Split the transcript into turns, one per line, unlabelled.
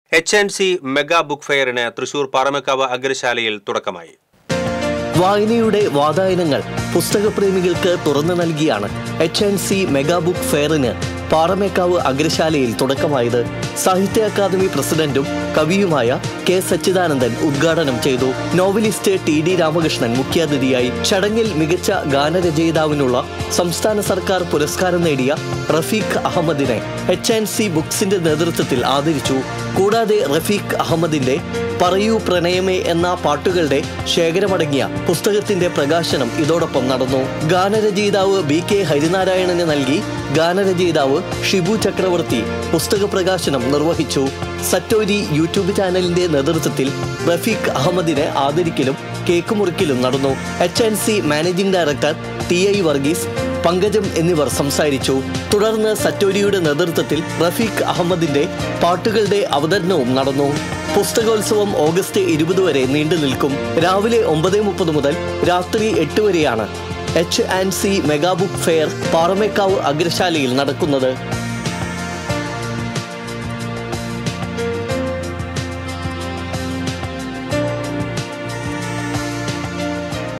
H and C mega book ഫെയറിന് തൃശൂർ പാറമേക്കാവ് അഗ്രശാലയിൽ തുടക്കമായി
വായനയുടെ വാതായനങ്ങൾ പുസ്തകപ്രേമികൾക്ക് തുറന്നു നൽകിയാണ് H and C mega book ഫെയറിന് പാറമേക്കാവ് അഗ്രശാലയിൽ തുടക്കമായത് സാഹിത്യ അക്കാദമി പ്രസിഡന്റും കവിയുമായ കെ സച്ചിദാനന്ദൻ ഉദ്ഘാടനം ചെയ്തു നോവലിസ്റ്റ് ടി ഡി രാമകൃഷ്ണൻ മുഖ്യാതിഥിയായി ചടങ്ങിൽ മികച്ച ഗാനരചയിതാവിനുള്ള സംസ്ഥാന സർക്കാർ പുരസ്കാരം നേടിയ റഫീഖ് അഹമ്മദിനെ എച്ച് ആൻഡ് സി ബുക്സിന്റെ നേതൃത്വത്തിൽ ആദരിച്ചു കൂടാതെ റഫീഖ് അഹമ്മദിന്റെ പറയൂ പ്രണയമേ എന്ന പാട്ടുകളുടെ ശേഖരമടങ്ങിയ പുസ്തകത്തിന്റെ പ്രകാശനം ഇതോടൊപ്പം നടന്നു ഗാനരചയിതാവ് ബി കെ ഹരിനാരായണന് നൽകി ഗാനരചയിതാവ് ഷിബു ചക്രവർത്തി പുസ്തക പ്രകാശനം നിർവഹിച്ചു സറ്റോരി യൂട്യൂബ് ചാനലിന്റെ നേതൃത്വത്തിൽ റഫീഖ് അഹമ്മദിനെ ആദരിക്കലും കേക്ക് മുറിക്കലും നടന്നു H N C managing director T I Varghese Pankajam എന്നിവർ സംസാരിച്ചു തുടർന്ന് സറ്റോരിയുടെ നേതൃത്വത്തിൽ റഫീഖ് അഹമ്മദിന്റെ പാട്ടുകളുടെ അവതരണവും നടന്നു പുസ്തകോത്സവം ഓഗസ്റ്റ് ഇരുപത് വരെ നീണ്ടു നിൽക്കും രാവിലെ ഒമ്പത് മുപ്പത് മുതൽ രാത്രി എട്ട് വരെയാണ് H and C mega book fair Paramekkavu അഗ്രശാലയിൽ നടക്കുന്നത്